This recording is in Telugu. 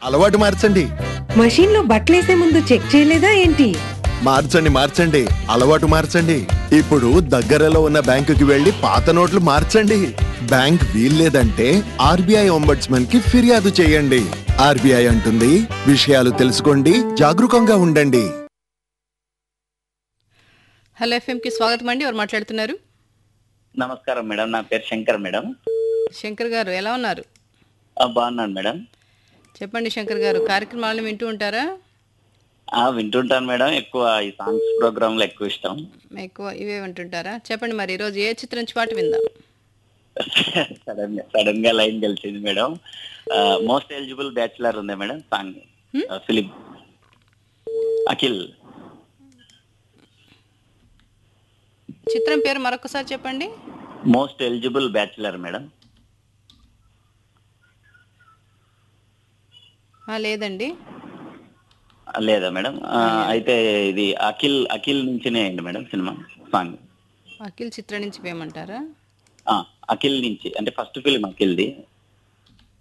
అలవాటు మార్చండి మషీన్ లో బట్టలేసే ముందు చెక్ చేయలేదా ఏంటి మార్చండి మార్చండి అలవాటు మార్చండి ఇప్పుడు దగ్గరలో ఉన్న బ్యాంకుకి వెళ్లి పాత నోట్లు మార్చండి బ్యాంక్ వీల్లేదంటే ఆర్బీఐ ఒంబడ్స్మన్ కి ఫిర్యాదు చేయండి ఆర్బీఐ అంటుంది విషయాలు తెలుసుకోండి జాగరూకంగా ఉండండి హలో ఎఫ్ఎంకి స్వాగతం అండి ఎవరు మాట్లాడుతున్నారు నమస్కారం మేడం నా పేరు శంకర్ మేడం శంకర్ గారు ఎలా ఉన్నారు ఆ, బాగున్నాను మేడం చెప్పండి శంకర్ గారు కార్యక్రమాలను వింటూ ఉంటారా ఆ వింటుంటాను మేడం ఎక్కువ ఈ సాంగ్స్ ప్రోగ్రామ్ లో ఎక్కువ ఇష్టం ఎక్కువ ఇవే వింటుంటారా చెప్పండి మరి ఈరోజు ఏ చిత్రం నుంచి పాట విందాం సడన్ గా సడన్ గా లైన్ కలిసింది మేడం మోస్ట్ ఎలిజిబుల్ బ్యాచులర్ ఉంది మేడం సాంగ్ ఫిలిం అఖిల్ చిత్రం పేరు మరొకసారి చెప్పండి మోస్ట్ ఎలిజిబుల్ బ్యాచులర్ మేడం ఆ, లేదండి ఆ, లేదా మేడం ఆ, అయితే ఇది అఖిల్ అఖిల్ నుంచినే అయింది మేడం సినిమా సాంగ్ అఖిల్ చిత్రం నుంచి వేయమంటారా ఆ, అఖిల్ నుంచి అంటే ఫస్ట్ ఫిలిం అఖిల్ది